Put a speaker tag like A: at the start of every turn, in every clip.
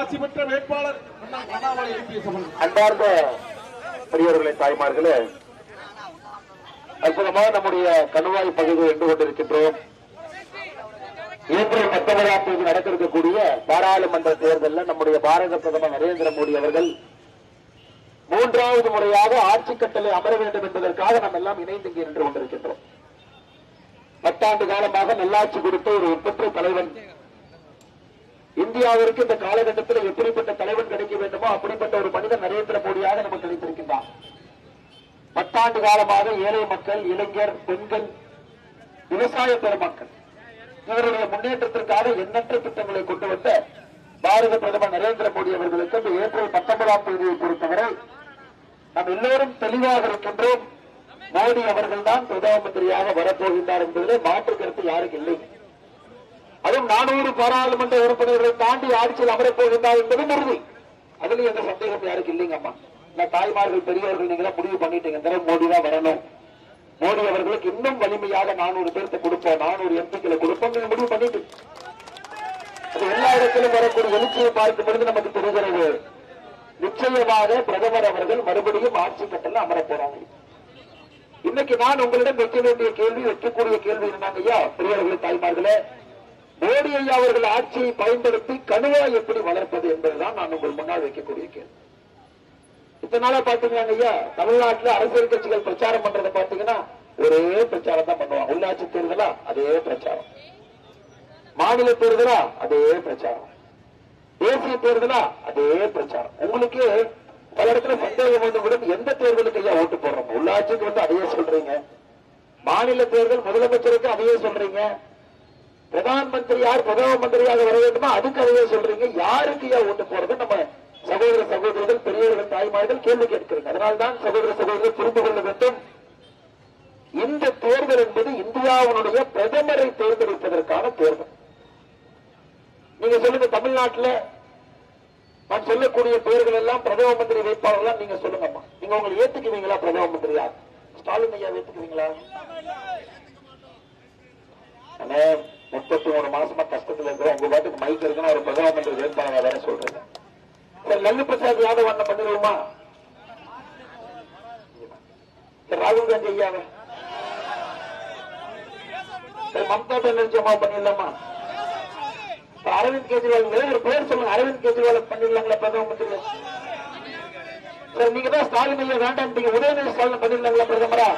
A: ஆட்சி பெற்ற வேட்பாளர் அண்ணன் அண்ணாமலை ஐபிஎஸ் அவர்கள்
B: அன்பார்ந்த பெரியவர்களை தாய்மார்களே அற்புதமாக நம்முடைய கணுவாய் பகுதியில் நின்று கொண்டிருக்கின்றோம் ஏப்ரல் பத்தொன்பதாம் தேதி நடக்க இருக்கக்கூடிய பாராளுமன்ற தேர்தலில் நம்முடைய பாரத பிரதமர் நரேந்திர மோடி அவர்கள் மூன்றாவது முறையாக ஆட்சி கட்டளை அமர வேண்டும் என்பதற்காக நாம் எல்லாம் இணைந்து இங்கே நின்று கொண்டிருக்கின்றோம் பத்தாண்டு காலமாக நல்லாட்சி கொடுத்த ஒரு ஒப்பற்ற தலைவன் இந்தியாவிற்கு இந்த காலகட்டத்தில் எப்படிப்பட்ட தலைவன் கிடைக்க வேண்டுமோ அப்படிப்பட்ட ஒரு மனிதன் நரேந்திர மோடியாக நமக்கு கிடைத்திருக்கின்றார் பத்தாண்டு காலமாக ஏழை மக்கள் இளைஞர் பெண்கள் விவசாய பெருமக்கள் இவருடைய முன்னேற்றத்திற்காக எண்ணற்ற திட்டங்களை கொண்டு வந்த பாரத பிரதமர் நரேந்திர மோடி அவர்களுக்கு இந்த ஏப்ரல் பத்தொன்பதாம் தேதியை பொறுத்தவரை நாம் எல்லோரும் தெளிவாக இருக்கின்றோம் மோடி அவர்கள் தான் பிரதம மந்திரியாக வரப்போகின்றார் என்பதிலே மாற்று கருத்து யாருக்கு இல்லை அதுவும் நானூறு பாராளுமன்ற உறுப்பினர்களை தாண்டி ஆட்சியில் அமரப் போகின்றார் என்பதும் உறுதி அதுல எந்த சந்தேகம் யாருக்கு இல்லைங்கம்மா நான் தாய்மார்கள் பெரியவர்கள் நீங்க தான் முடிவு பண்ணிட்டீங்க இந்த தடவை மோடி தான் வரணும் மோடி அவர்களுக்கு இன்னும் வலிமையாக நானூறு பேர்த்த கொடுப்போம் நானூறு எம்பிக்களை கொடுப்போம் நீங்க முடிவு பண்ணிட்டு அது எல்லா இடத்திலும் வரக்கூடிய எழுச்சியை பார்க்கும் பொழுது நமக்கு தெரிகிறது நிச்சயமாக பிரதமர் அவர்கள் மறுபடியும் ஆட்சி கட்டல அமரப் போறாங்க இன்னைக்கு நான் உங்களிடம் வைக்க வேண்டிய கேள்வி வைக்கக்கூடிய கேள்வி என்னங்க ஐயா பெரியவர்களே தாய்மார்களே மோடி ஐயா அவர்கள் ஆட்சியை பயன்படுத்தி கணுவாய் எப்படி வளர்ப்பது என்பதுதான் நான் உங்கள் முன்னால் வைக்கக்கூடிய கேள்வி இத்தனை நாளா பாத்தீங்கன்னா ஐயா தமிழ்நாட்டுல அரசியல் கட்சிகள் பிரச்சாரம் பண்றதை பாத்தீங்கன்னா ஒரே பிரச்சாரம் தான் பண்ணுவாங்க உள்ளாட்சி தேர்தலா அதே பிரச்சாரம் மாநில தேர்தலா அதே பிரச்சாரம் தேசிய தேர்தலா அதே பிரச்சாரம் உங்களுக்கு பல இடத்துல சந்தேகம் வந்து கூட எந்த தேர்தலுக்கு ஐயா ஓட்டு போடுறோம் உள்ளாட்சிக்கு வந்து அதையே சொல்றீங்க மாநில தேர்தல் முதலமைச்சருக்கு அதையே சொல்றீங்க பிரதான் மந்திரி யார் பிரதம மந்திரியாக வர வேண்டுமோ அதுக்கு அதையே சொல்றீங்க யாருக்கு ஐயா ஓட்டு போறது நம்ம சகோதர சகோதரர்கள் பெரியவர்கள் தாய்மார்கள் கேள்வி கேட்கிறீங்க அதனால்தான் சகோதர சகோதரர்கள் புரிந்து கொள்ள வேண்டும் இந்த தேர்தல் என்பது இந்தியாவினுடைய பிரதமரை தேர்ந்தெடுப்பதற்கான தேர்தல் நீங்க சொல்லுங்க தமிழ்நாட்டுல நான் சொல்லக்கூடிய பெயர்கள் எல்லாம் பிரதம மந்திரி வேட்பாளர்கள் நீங்க சொல்லுங்கம்மா நீங்க உங்களை ஏத்துக்குவீங்களா பிரதம மந்திரி யார் ஸ்டாலின் ஐயா ஏத்துக்குவீங்களா அண்ணே முப்பத்தி மூணு மாசமா கஷ்டத்துல இருக்கிறோம் உங்க பாட்டுக்கு மைக் இருக்குன்னு ஒரு பிரதம மந்திரி வேட்பாளர் வேற சொல்றேன் சரி லல்லு பிரசாத் யாதவ் அண்ணன் பண்ணிடுவோமா சரி ராகுல் காந்தி ஐயாவை சரி மம்தா பானர்ஜி அம்மா பண்ணிடலாமா இப்ப அரவிந்த் கெஜ்ரிவால் மேல ஒரு பேர் சொல்லுங்க அரவிந்த் கெஜ்ரிவால் பண்ணிடலாங்களா பிரதம மந்திரி சார் நீங்க தான் ஸ்டாலின் ஐயா வேண்டாம் நீங்க உதயநிதி ஸ்டாலின் பண்ணிடலாங்களா பிரதமரா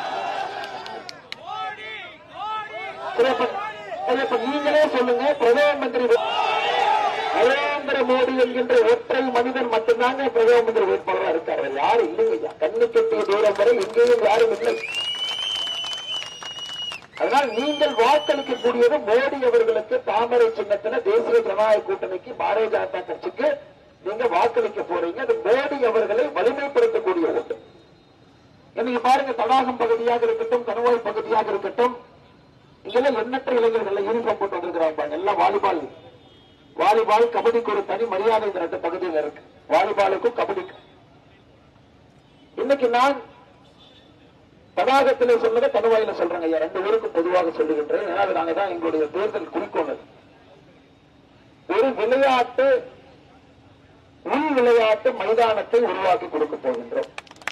B: சரி, அப்ப- சரி, அப்ப நீங்களே சொல்லுங்க பிரதம மந்திரி வே- நரேந்திர மோடி என்கின்ற ஒற்றை மனிதன் மட்டும்தாங்க பிரதம மந்திரி வேட்பாளராக இருக்காரு வேற யாரும் இல்லைங்க ஐயா. கண்ணு கெட்டிய தூரம் வரை எங்கேயும் யாரும் இல்லை அதனால் நீங்கள் வாக்களிக்கக்கூடியது மோடி அவர்களுக்கு தாமரை சின்னத்துல தேசிய ஜனநாயக கூட்டணிக்கு பாரதிய ஜனதா கட்சிக்கு நீங்க வாக்களிக்க போறீங்க அது மோடி அவர்களை வலிமைப்படுத்தக்கூடிய ஓட்டு இன்னைக்கு பாருங்க தடாகம் பகுதியாக இருக்கட்டும் கணுவாய் பகுதியாக இருக்கட்டும் இங்கெல்லாம் எண்ணற்ற இளைஞர்கள் யூனிஃபார்ம் போட்டு வந்திருக்கிறாங்க பாருங்க. எல்லாம் வாலிபால் வாலிபால் கபடிக்கு ஒரு தனி மரியாதை இந்த ரெண்டு பகுதியில் இருக்கு வாலிபாலுக்கும் கபடிக்கும் இன்னைக்கு நான் தடாகத்திலே சொன்னதை கணுவாயில சொல்றேங்க ஐயா ரெண்டு பேருக்கும் பொதுவாக சொல்லுகின்றேன் ஏன்னா அது நாங்க தான் எங்களுடைய தேர்தல் குறிக்கோள் அது. ஒரு விளையாட்டு உள் விளையாட்டு மைதானத்தை உருவாக்கி கொடுக்க போகின்றோம்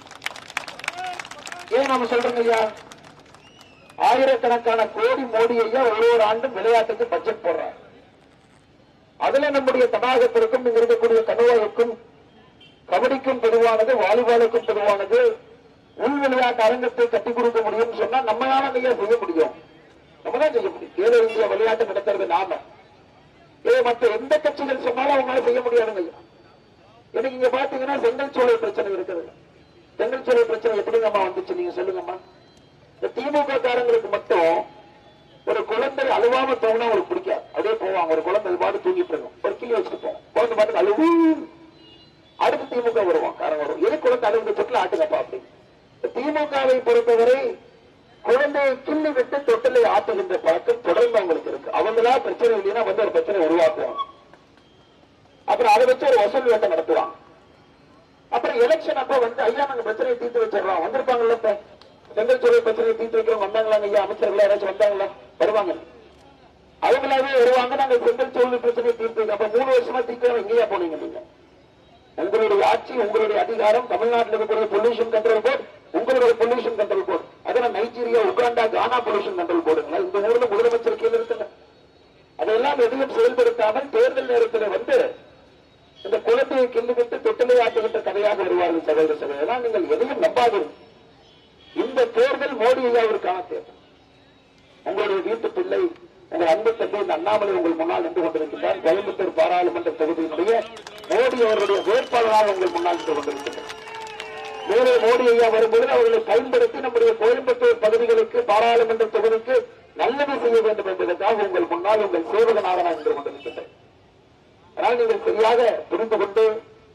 B: ஏன் நாம சொல்றோங்க ஐயா ஆயிரக்கணக்கான கோடி மோடி ஐயா ஒரு ஒரு ஆண்டும் விளையாட்டுக்கு பட்ஜெட் போடுறாங்க அதுல நம்முடைய தடாகத்திற்கும் இங்க இருக்கக்கூடிய கணுவாய்க்கும் கபடிக்கும் பொதுவானது வாலிபாலுக்கும் பொதுவானது உள் விளையாட்டு அரங்கத்தை கட்டி கொடுக்க முடியும்னு சொன்னா நம்மளால ஐயா செய்ய முடியும் நம்ம தான் செய்ய முடியும் ஏழோ இந்தியா விளையாட்டு நடத்துறது நாம ஏ மற்ற எந்த கட்சிகள் சொன்னாலும் அவங்களால செய்ய முடியாதுங்க ஐயா எனக்கு இங்க பாத்தீங்கன்னா செங்கல் சோலை பிரச்சனை இருக்குது செங்கல் சோலை பிரச்சனை எப்படிங்கம்மா வந்துச்சு நீங்க சொல்லுங்கம்மா இந்த திமுக காரங்களுக்கு மட்டும் ஒரு குழந்தை அழுவாம தூங்கினா அவங்களுக்கு பிடிக்காது அப்படியே போவாங்க ஒரு குழந்தை பாட்டு தூங்கிட்டு இருக்கும் ஒரு கிளி வச்சுட்டு போவோம் குழந்தை பாட்டு அழுவு அடுத்து திமுக வருவான் காரங்க வரும் எது குழந்தை அழுகு தொட்டில் ஆட்டுங்கப்பா அப்படி இந்த திமுகவை பொறுத்தவரை குழந்தையை கிள்ளி விட்டு தொட்டிலை ஆட்டுகின்ற பழக்கம் தொடர்ந்து அவங்களுக்கு இருக்கு அவங்களா பிரச்சனை இல்லைன்னா வந்து ஒரு பிரச்சனை உருவாக்குவாங்க அப்புறம் அதை வச்சு ஒரு வசூல் வேட்டை நடத்துவாங்க அப்புறம் எலெக்ஷன் அப்ப வந்து ஐயா நாங்க பிரச்சனையை தீர்த்து வச்சிடறோம் வந்திருப்பாங்கல்ல இப்ப செங்கல் துறை பிரச்சனையை தீர்த்து வைக்கிறவங்க வந்தாங்களா ஐயா அமைச்சர்கள் யாராச்சும் வந்தாங்களா வருவாங்க அவங்களாவே வருவாங்க நாங்க செங்கல் சூழல் பிரச்சனையை தீர்த்து அப்ப மூணு வருஷமா தீர்க்க எங்கேயா போனீங்க நீங்க உங்களுடைய ஆட்சி உங்களுடைய அதிகாரம் தமிழ்நாட்டில் இருக்கக்கூடிய பொல்யூஷன் கண்ட்ரோல் போர்டு உங்களுடைய பொல்யூஷன் கண்ட்ரோல் போர்டு அதெல்லாம் Nigeria Uganda Ghana pollution control போர்டுங்களா இந்த ஊர்ல முதலமைச்சர் கீழ இருக்குங்க அதெல்லாம் எதையும் செயல்படுத்தாமல் தேர்தல் நேரத்தில் வந்து இந்த குழந்தையை கிள்ளிவிட்டு தொட்டிலை ஆட்டுகின்ற கதையாக வருவார்கள் சகோதர சகோதரர் நீங்கள் எதையும் நம்பாதீர்கள் இந்த தேர்தல் மோடி ஐயாவிற்கான தேர்தல் உங்களுடைய வீட்டு பிள்ளை உங்கள் அன்பு தந்தை இந்த அண்ணாமலை உங்கள் முன்னால் நின்று கொண்டிருக்கின்றார் கோயம்புத்தூர் பாராளுமன்ற தொகுதியினுடைய மோடி அவருடைய வேட்பாளராக உங்கள் முன்னால் நின்று கொண்டிருக்கின்றார் மேலே மோடி ஐயா வரும்போது அவர்களை பயன்படுத்தி நம்முடைய கோயம்புத்தூர் பகுதிகளுக்கு பாராளுமன்ற தொகுதிக்கு நல்லது செய்ய வேண்டும் என்பதற்காக உங்கள் முன்னால் உங்கள் சேவகனாக நான் நின்று கொண்டிருக்கின்றேன் ஆனால் நீங்கள் சரியாக புரிந்து கொண்டு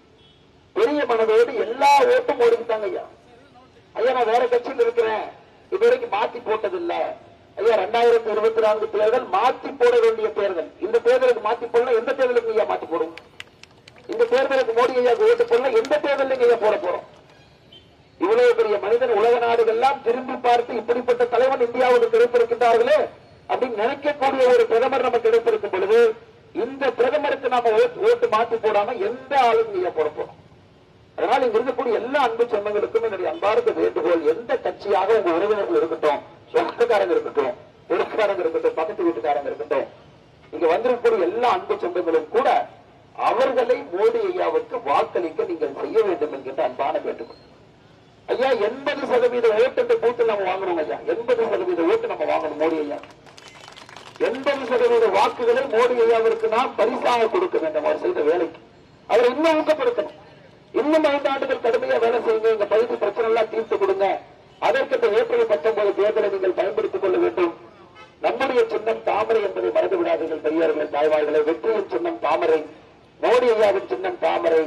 B: பெரிய மனதோடு எல்லா ஓட்டும் ஓடிக்கிட்டாங்க ஐயா ஐயா நான் வேற கட்சியில் இருக்கிறேன் இதுவரைக்கும் மாத்தி போட்டதில்ல ஐயா ரெண்டாயிரத்தி இருபத்தி நான்கு தேர்தல் மாத்தி போட வேண்டிய தேர்தல் இந்த தேர்தலுக்கு மாத்தி போடலாம் எந்த தேர்தலுக்கு ஐயா மாத்தி போடும் இந்த தேர்தலுக்கு மோடி ஐயா ஓட்டு போடலாம் எந்த தேர்தலுக்கு ஐயா போட போறோம் இவ்வளவு பெரிய மனிதன் உலக நாடுகள்லாம் திரும்பி பார்த்து இப்படிப்பட்ட தலைவன் இந்தியாவுக்கு கிடைத்திருக்கின்றார்களே அப்படின்னு நினைக்கக்கூடிய ஒரு பிரதமர் நமக்கு கிடைத்திருக்கும் பொழுது இந்த பிரதமருக்கு நாம ஓட்டு- ஓட்டு மாத்தி போடாம எந்த ஆளும் ஐயா போட போறோம் அதனால் இங்க இருக்கக்கூடிய எல்லா அன்பு சொந்தங்களுக்கும் என்னுடைய அன்பார்ந்த வேண்டுகோள் எந்த கட்சியாக உங்க உறவினர்கள் இருக்கட்டும் சொந்தக்காரங்க இருக்கட்டும் பொறுப்புக்காரங்க இருக்கட்டும் பக்கத்து வீட்டுக்காரங்க இருக்கட்டும் இங்க வந்திருக்கக்கூடிய எல்லா அன்பு சொந்தங்களும் கூட அவர்களை மோடி ஐயாவுக்கு வாக்களிக்க நீங்கள் செய்ய வேண்டும் என்கின்ற அன்பான வேண்டுகோள் ஐயா எண்பது சதவீத ஓட்டு இந்த பூத்தில் நம்ம வாங்கணும் ஐயா எண்பது சதவீத ஓட்டு நம்ம வாங்கணும் மோடி ஐயா எண்பது சதவீத வாக்குகளை மோடி ஐயாவிற்கு நாம் பரிசாக கொடுக்க வேண்டும் அவர் செய்த வேலைக்கு அவர் இன்னும் ஊக்கப்படுத்தணும் இன்னும் ஐந்து ஆண்டுகள் கடுமையா வேலை செய்யுங்க எங்க பகுதி பிரச்சனை எல்லாம் தீர்த்து கொடுங்க அதற்கு இந்த ஏப்ரல் பத்தொன்பது தேர்தலை நீங்கள் பயன்படுத்திக் கொள்ள வேண்டும் நம்முடைய சின்னம் தாமரை என்பதை மறந்து விடாதீர்கள் பெரியார்களே தாய்வார்களே வெற்றியின் சின்னம் தாமரை மோடி ஐயாவின் சின்னம் தாமரை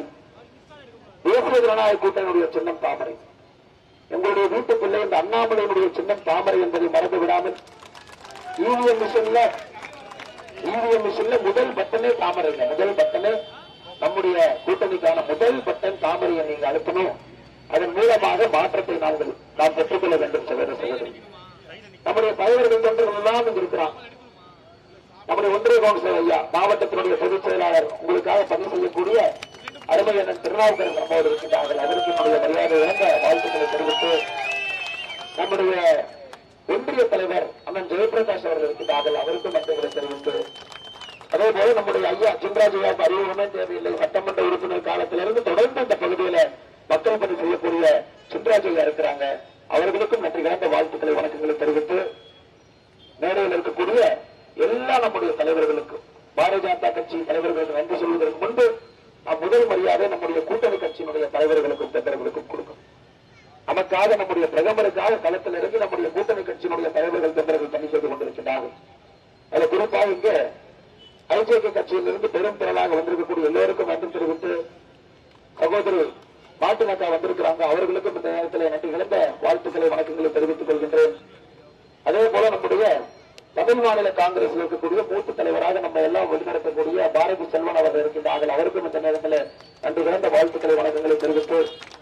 B: தேசிய ஜனநாயக கூட்டணியுடைய சின்னம் தாமரை உங்களுடைய வீட்டு பிள்ளை இந்த அண்ணாமலையினுடைய சின்னம் தாமரை என்பதை மறந்து விடாமல் இவிஎம் மிஷின்ல இவிஎம் மிஷின்ல முதல் பட்டனே தாமரை இல்லை. முதல் பட்டனே நம்முடைய கூட்டணிக்கான முதல் பட்டன் தாமரையை நீங்க அனுப்பணும் அதன் மூலமாக மாற்றத்தை நாங்கள் நாம் பெற்றுக்கொள்ள வேண்டும் சகோதர சகோதரி நம்முடைய தலைவர்கள் தொண்டர்கள் எல்லாம் இங்க இருக்கிறான் நம்முடைய ஒன்றிய கவுன்சிலர் ஐயா மாவட்டத்தினுடைய பொதுச் செயலாளர் உங்களுக்காக பணி செய்யக்கூடிய அருமை அண்ணன் திருநாவுக்கரசு நம்மோடு இருக்கின்றார்கள் அதற்கு என்னுடைய மரியாதை இழந்த வாழ்த்துக்களை தெரிவித்து நம்முடைய ஒன்றிய தலைவர் அண்ணன் ஜெயபிரகாஷ் அவர்கள் இருக்கின்றார்கள் அவருக்கும் நன்றிகளை தெரிவித்து அதே போல நம்முடைய ஐயா சின்ராஜ் ஐயா அறிவுமே தேவையில்லை சட்டமன்ற உறுப்பினர் காலத்திலிருந்து தொடர்ந்து இந்த பகுதியில மக்கள் பணி செய்யக்கூடிய சின்ராஜ் ஐயா இருக்கிறாங்க அவர்களுக்கும் நன்றி கலந்த வாழ்த்துக்களை வணக்கங்களை தெரிவித்து மேடையில் இருக்கக்கூடிய எல்லா நம்முடைய தலைவர்களுக்கும் பாரதிய ஜனதா கட்சி தலைவர்களுக்கு நன்றி சொல்வதற்கு முன்பு நாம் முதல் மரியாதை நம்முடைய கூட்டணி கட்சியினுடைய தலைவர்களுக்கும் தொண்டர்களுக்கும் கொடுக்கும் நமக்காக நம்முடைய பிரதமருக்காக களத்தில் இறங்கி நம்முடைய கூட்டணி கட்சியினுடைய தலைவர்கள் தொண்டர்கள் பணி செய்து கொண்டிருக்கிறார்கள் அதுல குறிப்பாக இங்க ஐஜேகே கட்சியிலிருந்து பெரும் திரளாக வந்திருக்கக்கூடிய எல்லோருக்கும் நன்றி தெரிவித்து சகோதரி மாட்டுமக்கா வந்திருக்கிறாங்க அவர்களுக்கும் இந்த நேரத்தில் நன்றி கலந்த வாழ்த்துக்களை வணக்கங்களை தெரிவித்துக் கொள்கின்றேன் அதே போல நம்முடைய தமிழ் மாநில காங்கிரஸ் இருக்கக்கூடிய மூத்த தலைவராக நம்ம எல்லாம் வழிநடத்தக்கூடிய பாரதி செல்வன் அவர்கள் இருக்கின்றார்கள் அவருக்கும் இந்த நேரத்தில் நன்றி கலந்த வாழ்த்துக்களை வணக்கங்களை தெரிவித்து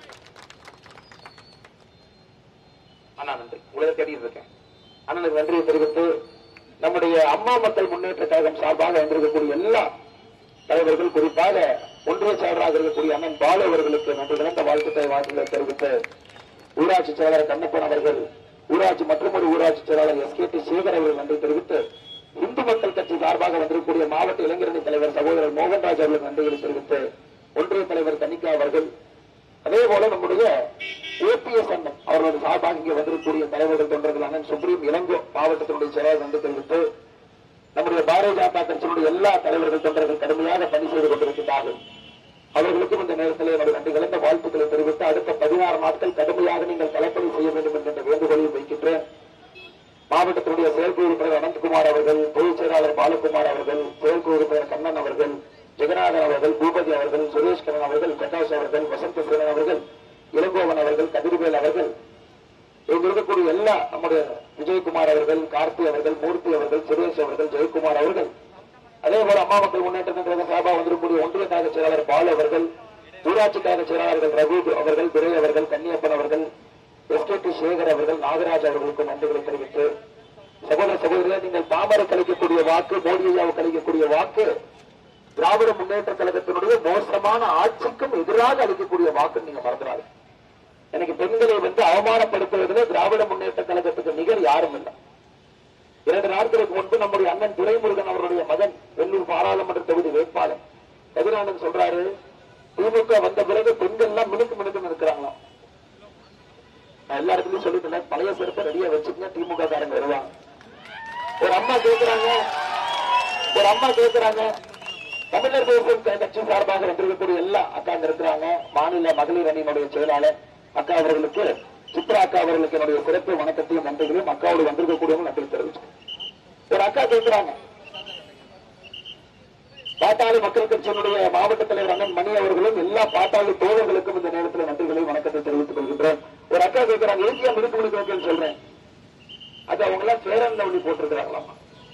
B: அண்ணா நன்றி உங்களை தேடிட்டு இருக்கேன் அண்ணனுக்கு நன்றியை தெரிவித்து நம்முடைய அம்மா மக்கள் முன்னேற்ற கழகம் சார்பாக வந்திருக்கக்கூடிய எல்லா தலைவர்கள் குறிப்பாக ஒன்றிய செயலராக இருக்கக்கூடிய அண்ணன் பாலு அவர்களுக்கு நன்றி கலந்த வாழ்த்துக்களை வாழ்த்துக்களை தெரிவித்து ஊராட்சி செயலாளர் கண்ணப்பன் அவர்கள் ஊராட்சி மற்றும் ஒரு ஊராட்சி செயலாளர் எஸ் கே டி சேகர் அவர்கள் நன்றி தெரிவித்து இந்து மக்கள் கட்சி சார்பாக வந்திருக்கக்கூடிய மாவட்ட இளைஞரணி தலைவர் சகோதரர் மோகன்ராஜ் அவர்களுக்கு நன்றிகளை தெரிவித்து ஒன்றிய தலைவர் கனிகா அவர்கள் அதே போல நம்முடைய ஓபிஎஸ் அண்ணன் அவர்களோட சார்பாக இங்கே வந்திருக்கக்கூடிய தலைவர்கள் தொண்டர்கள் அண்ணன் சுப்ரீம் இளங்கோ மாவட்டத்தினுடைய செயலாளர் நன்றி தெரிவித்து நம்முடைய பாரதிய ஜனதா கட்சியினுடைய எல்லா தலைவர்கள் தொண்டர்கள் கடுமையாக பணி செய்து கொண்டிருக்கிறார்கள் அவர்களுக்கும் இந்த நேரத்தில் என்னுடைய நன்றி கலந்த வாழ்த்துக்களை தெரிவித்து அடுத்த பதினாறு நாட்கள் கடுமையாக நீங்கள் களப்பணி செய்ய வேண்டும் என்கின்ற வேண்டுகோளையும் வைக்கின்றேன் மாவட்டத்தினுடைய செயற்குழு உறுப்பினர் அனந்தகுமார் அவர்கள் பொதுச் செயலாளர் பாலகுமார் அவர்கள் செயற்குழு உறுப்பினர் கண்ணன் அவர்கள் ஜெகநாதன் அவர்கள் பூபதி அவர்கள் சுரேஷ் கண்ணன் அவர்கள் பிரகாஷ் அவர்கள் வசந்த சேனன் அவர்கள் இளங்கோவன் அவர்கள் கதிர்வேல் அவர்கள் இங்க இருக்கக்கூடிய எல்லா நம்முடைய விஜயகுமார் அவர்கள் கார்த்தி அவர்கள் மூர்த்தி அவர்கள் சுரேஷ் அவர்கள் ஜெயக்குமார் அவர்கள் அதே போல அம்மா மக்கள் முன்னேற்ற கழக சார்பாக வந்திருக்கக்கூடிய ஒன்றிய கழக செயலாளர் பால் அவர்கள் ஊராட்சி கழக செயலாளர்கள் ரகு அவர்கள் துரை அவர்கள் கன்னியப்பன் அவர்கள் எஸ் கே டி சேகர் அவர்கள் நாகராஜ் அவர்களுக்கும் நன்றிகளை தெரிவித்து சகோதர சகோதரியா நீங்கள் பாமரை கழிக்கக்கூடிய வாக்கு மோடி ஐயாவை கழிக்கக்கூடிய வாக்கு திராவிட முன்னேற்ற கழகத்தினுடைய மோசமான ஆட்சிக்கும் எதிராக அளிக்கக்கூடிய வாக்கு நீங்க மறந்துடாது எனக்கு பெண்களை வந்து அவமானப்படுத்துவதில் திராவிட முன்னேற்ற கழகத்துக்கு நிகர் யாரும் இல்லை இரண்டு நாட்களுக்கு முன்பு நம்முடைய அண்ணன் துரைமுருகன் அவருடைய மகன் வெள்ளூர் பாராளுமன்ற தொகுதி வேட்பாளர் கதிரானன் சொல்றாரு திமுக வந்த பிறகு பெண்கள் எல்லாம் மினுக்கு மினுக்கு இருக்கிறாங்களாம் நான் எல்லா இடத்துலயும் சொல்லிட்டு பழைய செருப்பை ரெடியா வச்சுக்கங்க திமுக காரங்க வருவாங்க ஒரு அம்மா கேக்குறாங்க ஒரு அம்மா கேக்குறாங்க தமிழர் தேசம் கட்சி சார்பாக வந்திருக்கக்கூடிய எல்லா அக்கா அங்க இருக்கிறாங்க மாநில மகளிர் அணியினுடைய செயலாளர் அக்கா அவர்களுக்கு சித்ரா அக்கா அவர்களுக்கு என்னுடைய சிறப்பு வணக்கத்தையும் நன்றிகளையும் அக்காவோடு வந்திருக்கக்கூடியவங்க நன்றி தெரிவிச்சு ஒரு அக்கா கேட்கிறாங்க பாட்டாளி மக்கள் கட்சியினுடைய மாவட்ட தலைவர் அண்ணன் மணி அவர்களும் எல்லா பாட்டாளி தோழர்களுக்கும் இந்த நேரத்தில் நன்றிகளை வணக்கத்தை தெரிவித்துக் கொள்கின்றேன் ஒரு அக்கா கேட்கிறாங்க ஏசியா மிடுக்கு மிடுக்கு சொல்றேன் அது அவங்க எல்லாம் சேரன் லவ்லி போட்டிருக்கிறாங்களாமா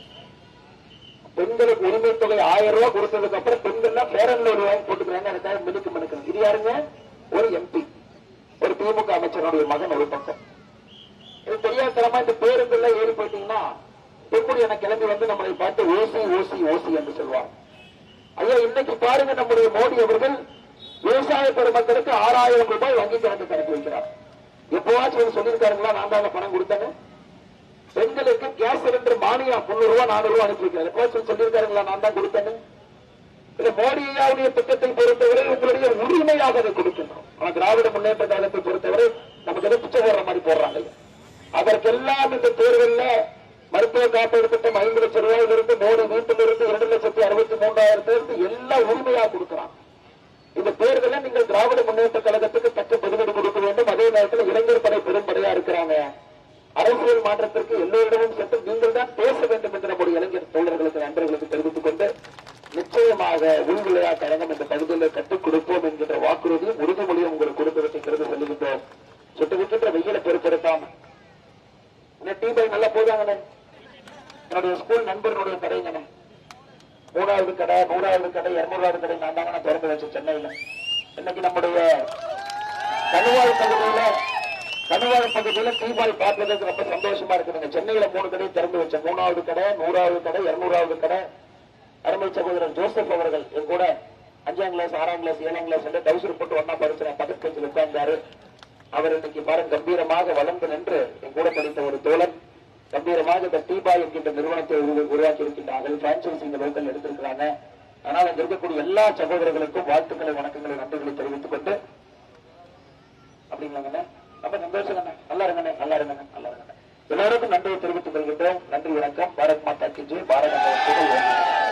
B: பெண்களுக்கு உரிமை தொகை ஆயிரம் ரூபாய் கொடுத்ததுக்கு அப்புறம் பெண்கள் பேரன்ல ஒரு வாங்கி போட்டுக்கிறாங்க அதுக்காக மினுக்கு மினுக்கு இது யாருங்க ஒரு எம்பி ஒரு திமுக அமைச்சருடைய மகன் ஒரு பக்கம் இது தெரியாதனமா இந்த பேருந்துல ஏறி போயிட்டீங்கன்னா எப்படி என கிளம்பி வந்து நம்மளை பார்த்து ஓசி ஓசி ஓசி என்று சொல்வாங்க ஐயா இன்னைக்கு பாருங்க நம்முடைய மோடி அவர்கள் விவசாய பெருமக்களுக்கு ஆறாயிரம் ரூபாய் வங்கி கணக்கு கணக்கு வைக்கிறார் எப்பவாச்சும் இவர் சொல்லியிருக்காருங்களா நான் தாங்க பணம் கொடுத்தேன்னு பெண்களுக்கு கேஸ் சிலிண்டர் மானியம் முன்னூறு ரூபாய் நானூறு ரூபாய் அனுப்பி வைக்கிறேன் எப்பவாச்சும் சொல்லியிருக்காருங்களா நான் தான் கொடுத்தேன்னு இது மோடி ஐயாவுடைய திட்டத்தை பொறுத்தவரை உங்களுடைய உரிமையாக அதை கொடுக்கின்றோம் ஆனா திராவிட முன்னேற்ற கழகத்தை பொறுத்தவரை நமக்கு எதை பிச்சை போடுற மாதிரி போடுறாங்க அதற்கெல்லாம் இந்த தேர்தலில் மருத்துவ காப்பீடு திட்டம் ஐந்து லட்சம் ரூபாயிலிருந்து மோடி வீட்டிலிருந்து இரண்டு லட்சத்தி அறுபத்தி மூன்றாயிரத்திலிருந்து எல்லாம் உரிமையாக கொடுக்கிறான் இந்த தேர்தலில் நீங்கள் திராவிட முன்னேற்ற கழகத்துக்கு தக்க பதிலடி கொடுக்க வேண்டும் அதே நேரத்தில் இளைஞர் படை பெரும்படையா இருக்கிறாங்க அரசியல் மாற்றத்திற்கு எல்லோரிடமும் சென்று நீங்கள் தான் பேச வேண்டும் என்று நம்முடைய இளைஞர் தோழர்களுக்கு நண்பர்களுக்கு தெரிவித்துக் கொண்டு நிச்சயமாக உள் விளையாட்டு அரங்கம் இந்த பகுதியில் கற்றுக் கொடுப்போம் என்கின்ற வாக்குறுதியும் உறுதிமொழியும் உங்களுக்கு கொடுப்பதற்கிறது சொல்லுகின்றோம் சுட்டு விட்டுன்ற வெயில பொருட்படுத்தாம டீ பை நல்லா போதாங்கண்ணே என்னுடைய ஸ்கூல் நண்பர்களுடைய கடைங்கண்ணே மூணாவது கடை நூறாவது கடை இருநூறாவது கடை நான் தாங்க நான் திறந்து வச்சேன் சென்னையில இன்னைக்கு நம்முடைய கனுவாய் பகுதியில கனுவாய் பகுதியில தீபாவளி பார்ப்பதற்கு ரொம்ப சந்தோஷமா இருக்குதுங்க சென்னையில மூணு கடை திறந்து வச்சேன் மூணாவது கடை நூறாவது கடை இருநூறாவது கடை அருமை சகோதரர் ஜோசப் அவர்கள் என் கூட அஞ்சாம் கிளாஸ் ஆறாம் கிளாஸ் ஏழாம் கிளாஸ் வந்து டவுசர் போட்டு ஒன்னா படிச்சு பக்கத்து கட்சியில் உட்கார்ந்தாரு அவர் இன்னைக்கு பாருங்க கம்பீரமாக வளர்ந்து நின்று என் கூட படித்த ஒரு தோழன் கம்பீரமாக இந்த டீபாய் என்கின்ற நிறுவனத்தை உரு- உருவாக்கி இருக்கின்றார்கள் பிரான்சைஸ் இந்த லோக்கல் எடுத்திருக்கிறாங்க ஆனால் அங்க இருக்கக்கூடிய எல்லா சகோதரர்களுக்கும் வாழ்த்துக்களை வணக்கங்களை நன்றிகளை தெரிவித்துக் கொண்டு அப்படிங்களாங்கண்ணே ரொம்ப சந்தோஷம் நல்லா இருங்கண்ணே நல்லா இருங்கண்ணே நல்லா இருங்கண்ணே எல்லாருக்கும் நன்றியை தெரிவித்துக் கொள்கின்றோம் நன்றி வணக்கம் பாரத் மாதா கி ஜெய் பாரத மாதா புகழ் ஓங்குக.